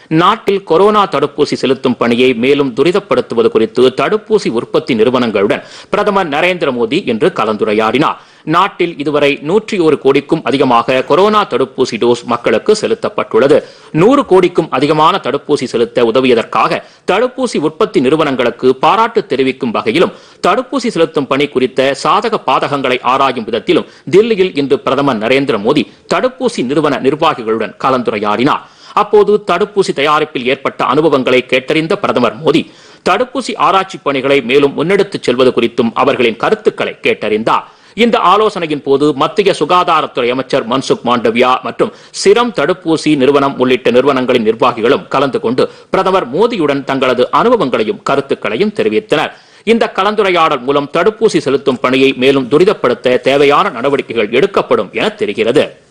நாட்டில் கொரோனா தடுப்பூசி செலுத்தும் பணியை மேலும் துரிதப்படுத்துவது குறித்து தடுப்பூசி உற்பத்தி நிறுவனங்களுடன் பிரதமர் நரேந்திர மோடி இன்று கலந்துரையாடினார் நாட்டில் இதுவரை நூற்றி ஒரு கோடிக்கும் அதிகமாக கொரோனா தடுப்பூசி டோஸ் மக்களுக்கு செலுத்தப்பட்டுள்ளது நூறு கோடிக்கும் அதிகமான தடுப்பூசி செலுத்த உதவியதற்காக தடுப்பூசி உற்பத்தி நிறுவனங்களுக்கு பாராட்டு தெரிவிக்கும் வகையிலும் தடுப்பூசி செலுத்தும் பணி குறித்த சாதக பாதகங்களை ஆராயும் விதத்திலும் தில்லியில் இன்று பிரதமர் நரேந்திர மோடி தடுப்பூசி நிறுவன நிர்வாகிகளுடன் கலந்துரையாடினார் அப்போது தடுப்பூசி தயாரிப்பில் ஏற்பட்ட அனுபவங்களை கேட்டறிந்த பிரதமர் மோடி தடுப்பூசி ஆராய்ச்சி பணிகளை மேலும் முன்னெடுத்துச் செல்வது குறித்தும் அவர்களின் கருத்துக்களை கேட்டறிந்தார் இந்த ஆலோசனையின் போது மத்திய சுகாதாரத்துறை அமைச்சர் மன்சுக் மாண்டவியா மற்றும் சிரம் தடுப்பூசி நிறுவனம் உள்ளிட்ட நிறுவனங்களின் நிர்வாகிகளும் கலந்து கொண்டு பிரதமர் மோடியுடன் தங்களது அனுபவங்களையும் கருத்துக்களையும் தெரிவித்தனர் இந்த கலந்துரையாடல் மூலம் தடுப்பூசி செலுத்தும் பணியை மேலும் துரிதப்படுத்த தேவையான நடவடிக்கைகள் எடுக்கப்படும் என தெரிகிறது